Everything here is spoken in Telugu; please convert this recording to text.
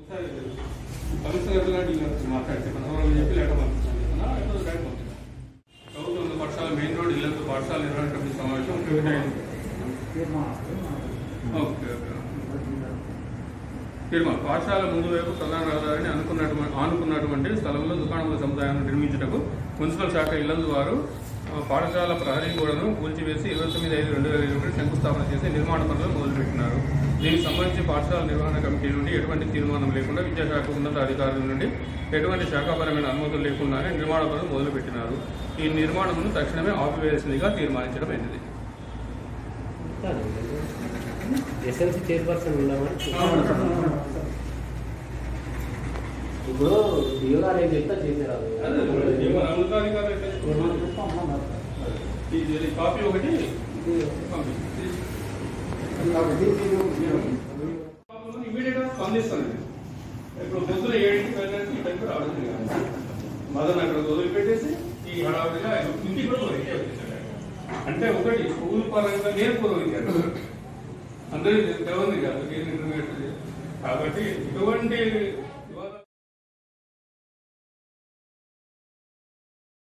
కమిషనర్ గారు డీలర్ మాట్లాడితే పదహారు చెప్పి లెటర్ పంపిస్తాను చెప్తున్నా ఇప్పుడు డైరెక్ట్ పంపిస్తాను ప్రభుత్వ ఉన్నత పాఠశాల మెయిన్ రోడ్ ఇల్లంతా పాఠశాల నిర్వహణ కమిటీ సమావేశం ఒకటి అయింది ఓకే ఓకే తీర్మానం పాఠశాల ముందు వైపు ప్రధాన రహదారిని అనుకున్నటువంటి ఆనుకున్నటువంటి స్థలంలో దుకాణముల సముదాయాన్ని నిర్మించుటకు మున్సిపల్ శాఖ ఇల్లందు వారు ఆ, పాఠశాల ప్రహరీ గోడను కూల్చివేసి ఇరవై తొమ్మిది ఐదు రెండు వేల ఇరవై శంకుస్థాపన చేసి నిర్మాణ పనులు మొదలుపెట్టినారు దీనికి సంబంధించి పాఠశాల నిర్వహణ కమిటీ నుండి ఎటువంటి తీర్మానం లేకుండా విద్యాశాఖ ఉన్నత అధికారుల నుండి ఎటువంటి శాఖాపరమైన అనుమతులు లేకుండానే నిర్మాణ పనులు మొదలుపెట్టినారు ఈ నిర్మాణమును తక్షణమే ఆపివేయాల్సిందిగా తీర్మానించడం అయింది ఎస్ఎల్సీ చైర్పర్సన్ ఉన్నామని ఇప్పుడు డిఓ గారు ఏం చెప్తా చేసేరాదు ఇది కాపీ ఒకటి ఇమీడియట్ గా స్పందిస్తాను నేను. ఇప్పుడు పొద్దున ఏడింటికి వెళ్ళడానికి ఈ టైంకి రావడం కాదు మదన్ అక్కడ వదిలిపెట్టేసి ఈ హడావిడిగా ఇంటికి కూడా వదిలి వచ్చేసాడు. అంటే ఒకటి స్కూల్ పరంగా నేను పూర్వ విద్యార్థి అందరికీ తెలియదు కాదు నేను ఇంటర్మీడియట్ కాబట్టి ఇటువంటి